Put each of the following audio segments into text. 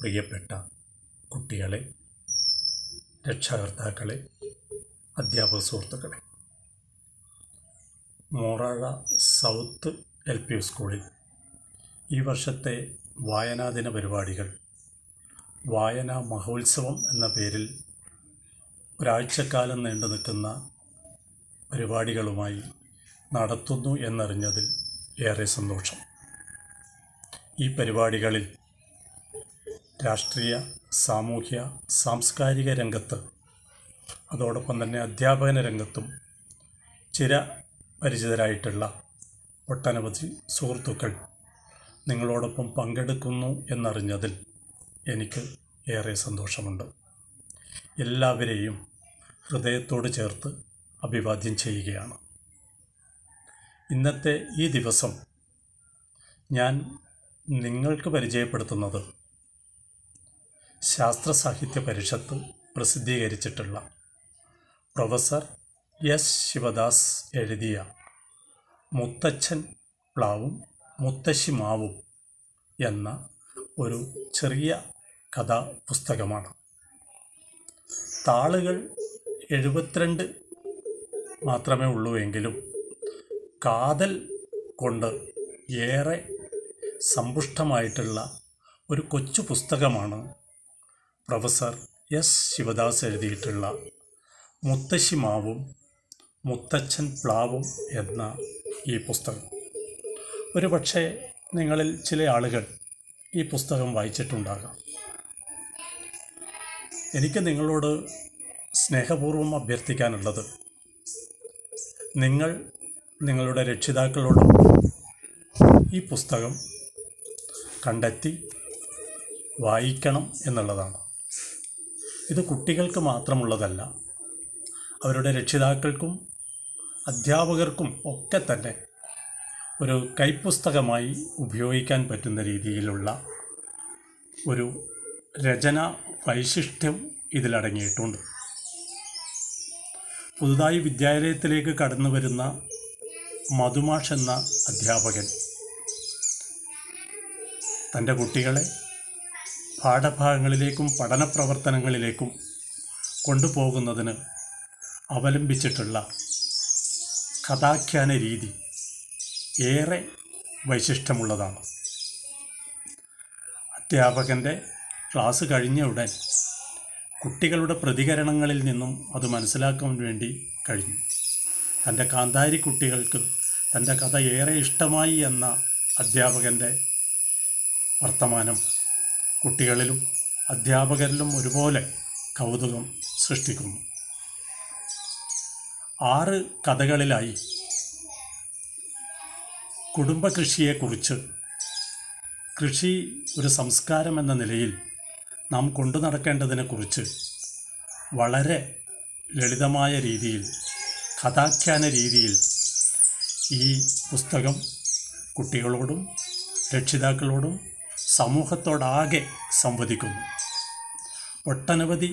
പ്രിയപ്പെട്ട കുട്ടികളെ രക്ഷകർത്താക്കളെ അധ്യാപക സുഹൃത്തുക്കളെ മോറാഴ സൗത്ത് എൽ പി സ്കൂളിൽ ഈ വർഷത്തെ വായനാദിന പരിപാടികൾ വായനാ മഹോത്സവം എന്ന പേരിൽ ഒരാഴ്ചക്കാലം നീണ്ടു നിൽക്കുന്ന പരിപാടികളുമായി നടത്തുന്നു എന്നറിഞ്ഞതിൽ ഏറെ സന്തോഷം ഈ പരിപാടികളിൽ രാഷ്ട്രീയ സാമൂഹ്യ സാംസ്കാരിക രംഗത്ത് അതോടൊപ്പം തന്നെ അധ്യാപന രംഗത്തും ചിര പരിചിതരായിട്ടുള്ള ഒട്ടനവധി സുഹൃത്തുക്കൾ നിങ്ങളോടൊപ്പം പങ്കെടുക്കുന്നു എന്നറിഞ്ഞതിൽ എനിക്ക് ഏറെ സന്തോഷമുണ്ട് എല്ലാവരെയും ഹൃദയത്തോട് ചേർത്ത് അഭിവാദ്യം ചെയ്യുകയാണ് ഇന്നത്തെ ഈ ദിവസം ഞാൻ നിങ്ങൾക്ക് പരിചയപ്പെടുത്തുന്നത് ശാസ്ത്ര സാഹിത്യ പരിഷത്ത് പ്രസിദ്ധീകരിച്ചിട്ടുള്ള പ്രൊഫസർ എസ് ശിവദാസ് എഴുതിയ മുത്തച്ഛൻ പ്ലാവും മുത്തശ്ശി മാവും എന്ന ഒരു ചെറിയ കഥാ പുസ്തകമാണ് താളുകൾ എഴുപത്തിരണ്ട് മാത്രമേ ഉള്ളൂ എങ്കിലും കാതൽ കൊണ്ട് ഏറെ സമ്പുഷ്ടമായിട്ടുള്ള ഒരു കൊച്ചു പുസ്തകമാണ് പ്രൊഫസർ എസ് ശിവദാസ് എഴുതിയിട്ടുള്ള മുത്തശ്ശി മാവും മുത്തച്ഛൻ പ്ലാവും എന്ന ഈ പുസ്തകം ഒരു പക്ഷേ നിങ്ങളിൽ ചില ആളുകൾ ഈ പുസ്തകം വായിച്ചിട്ടുണ്ടാകാം എനിക്ക് നിങ്ങളോട് സ്നേഹപൂർവ്വം അഭ്യർത്ഥിക്കാനുള്ളത് നിങ്ങൾ നിങ്ങളുടെ രക്ഷിതാക്കളോടും ഈ പുസ്തകം കണ്ടെത്തി വായിക്കണം എന്നുള്ളതാണ് ഇത് കുട്ടികൾക്ക് മാത്രമുള്ളതല്ല അവരുടെ രക്ഷിതാക്കൾക്കും അധ്യാപകർക്കും ഒക്കെ തന്നെ ഒരു കൈപ്പുസ്തകമായി ഉപയോഗിക്കാൻ പറ്റുന്ന രീതിയിലുള്ള ഒരു രചന വൈശിഷ്ട്യം ഇതിലടങ്ങിയിട്ടുണ്ട് പുതുതായി വിദ്യാലയത്തിലേക്ക് കടന്നു വരുന്ന മധുമാഷ് എന്ന അധ്യാപകൻ തൻ്റെ കുട്ടികളെ പാഠഭാഗങ്ങളിലേക്കും പഠന പ്രവർത്തനങ്ങളിലേക്കും കൊണ്ടുപോകുന്നതിന് അവലംബിച്ചിട്ടുള്ള കഥാഖ്യാന രീതി ഏറെ വൈശിഷ്ട്യമുള്ളതാണ് അധ്യാപകൻ്റെ ക്ലാസ് കഴിഞ്ഞ ഉടൻ കുട്ടികളുടെ പ്രതികരണങ്ങളിൽ നിന്നും അത് മനസ്സിലാക്കാൻ വേണ്ടി കഴിഞ്ഞു തൻ്റെ കാന്താരി കുട്ടികൾക്ക് തൻ്റെ കഥ ഏറെ ഇഷ്ടമായി എന്ന അധ്യാപകൻ്റെ വർത്തമാനം കുട്ടികളിലും അധ്യാപകരിലും ഒരുപോലെ കൗതുകം സൃഷ്ടിക്കുന്നു ആറ് കഥകളിലായി കുടുംബകൃഷിയെക്കുറിച്ച് കൃഷി ഒരു സംസ്കാരം എന്ന നിലയിൽ നാം കൊണ്ടു നടക്കേണ്ടതിനെക്കുറിച്ച് വളരെ ലളിതമായ രീതിയിൽ കഥാഖ്യാന രീതിയിൽ ഈ പുസ്തകം കുട്ടികളോടും രക്ഷിതാക്കളോടും സമൂഹത്തോടാകെ സംവദിക്കുന്നു ഒട്ടനവധി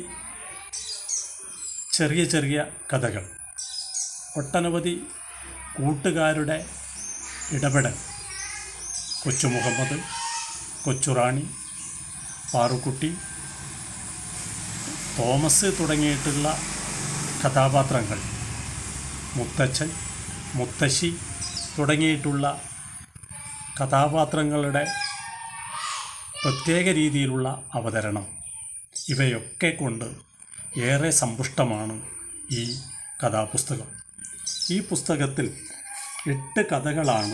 ചെറിയ ചെറിയ കഥകൾ ഒട്ടനവധി കൂട്ടുകാരുടെ ഇടപെടൽ കൊച്ചു മുഹമ്മദ് കൊച്ചുറാണി പാറുക്കുട്ടി തോമസ് തുടങ്ങിയിട്ടുള്ള കഥാപാത്രങ്ങൾ മുത്തച്ഛൻ മുത്തശ്ശി തുടങ്ങിയിട്ടുള്ള കഥാപാത്രങ്ങളുടെ പ്രത്യേക രീതിയിലുള്ള അവതരണം ഇവയൊക്കെ കൊണ്ട് ഏറെ സമ്പുഷ്ടമാണ് ഈ കഥാപുസ്തകം ഈ പുസ്തകത്തിൽ എട്ട് കഥകളാണ്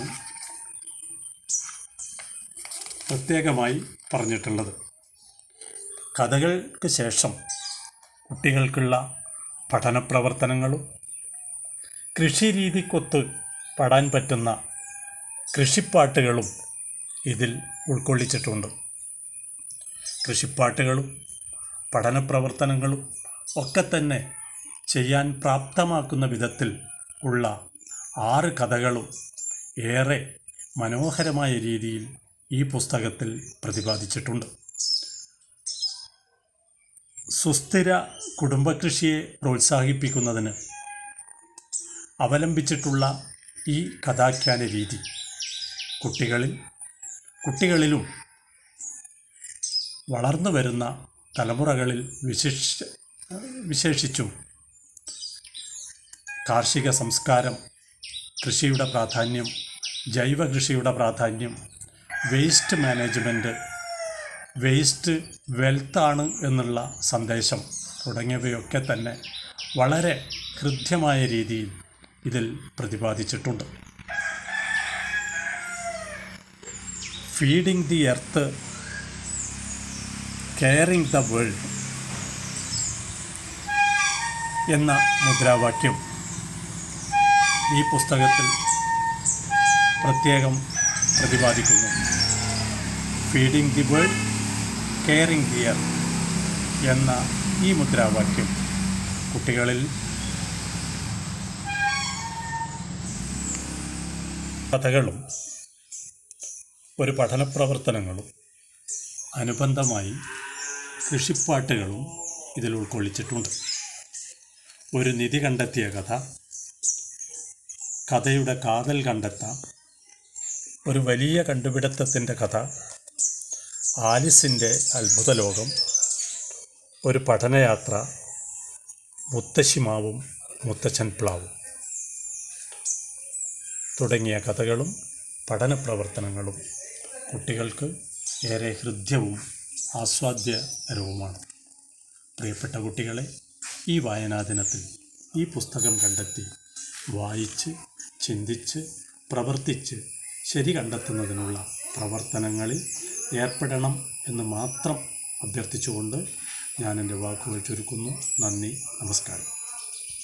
പ്രത്യേകമായി പറഞ്ഞിട്ടുള്ളത് കഥകൾക്ക് ശേഷം കുട്ടികൾക്കുള്ള പഠന പ്രവർത്തനങ്ങളും കൃഷി രീതിക്കൊത്ത് പാടാൻ പറ്റുന്ന കൃഷിപ്പാട്ടുകളും ഇതിൽ ഉൾക്കൊള്ളിച്ചിട്ടുണ്ട് കൃഷിപ്പാട്ടുകളും പഠന പ്രവർത്തനങ്ങളും ഒക്കെ തന്നെ ചെയ്യാൻ പ്രാപ്തമാക്കുന്ന വിധത്തിൽ ഉള്ള ആറ് കഥകളും ഏറെ മനോഹരമായ രീതിയിൽ ഈ പുസ്തകത്തിൽ പ്രതിപാദിച്ചിട്ടുണ്ട് സുസ്ഥിര കുടുംബകൃഷിയെ പ്രോത്സാഹിപ്പിക്കുന്നതിന് അവലംബിച്ചിട്ടുള്ള ഈ കഥാഖ്യാന രീതി കുട്ടികളിൽ കുട്ടികളിലും വളർന്നു വരുന്ന തലമുറകളിൽ വിശേഷ വിശേഷിച്ചും കാർഷിക സംസ്കാരം കൃഷിയുടെ പ്രാധാന്യം ജൈവ കൃഷിയുടെ പ്രാധാന്യം വേസ്റ്റ് മാനേജ്മെൻറ്റ് വേസ്റ്റ് വെൽത്താണ് എന്നുള്ള സന്ദേശം തുടങ്ങിയവയൊക്കെ തന്നെ വളരെ ഹൃദ്യമായ രീതിയിൽ ഇതിൽ പ്രതിപാദിച്ചിട്ടുണ്ട് feeding the earth caring the world എന്ന മുദ്രാവാക്യം ഈ പുസ്തകത്തിൽ പ്രത്യേകം പ്രതിപാദിക്കുന്നു feeding the world caring the earth എന്ന ഈ മുദ്രാവാക്യം കുട്ടികളിൽ കഥകളും ഒരു പഠന പ്രവർത്തനങ്ങളും അനുബന്ധമായി കൃഷിപ്പാട്ടുകളും ഇതിൽ ഉൾക്കൊള്ളിച്ചിട്ടുണ്ട് ഒരു നിധി കണ്ടെത്തിയ കഥ കഥയുടെ കാതൽ കണ്ടെത്താം ഒരു വലിയ കണ്ടുപിടുത്തത്തിൻ്റെ കഥ ആലിസിൻ്റെ അത്ഭുത ലോകം ഒരു പഠനയാത്ര മുത്തശ്ശിമാവും മുത്തച്ഛൻ പ്ലാവും തുടങ്ങിയ കഥകളും പഠന പ്രവർത്തനങ്ങളും കുട്ടികൾക്ക് ഏറെ ഹൃദ്യവും ആസ്വാദ്യകരവുമാണ് പ്രിയപ്പെട്ട കുട്ടികളെ ഈ വായനാ ദിനത്തിൽ ഈ പുസ്തകം കണ്ടെത്തി വായിച്ച് ചിന്തിച്ച് പ്രവർത്തിച്ച് ശരി കണ്ടെത്തുന്നതിനുള്ള പ്രവർത്തനങ്ങളിൽ ഏർപ്പെടണം എന്ന് മാത്രം അഭ്യർത്ഥിച്ചുകൊണ്ട് ഞാൻ എൻ്റെ വാക്കുകൾ ചുരുക്കുന്നു നന്ദി നമസ്കാരം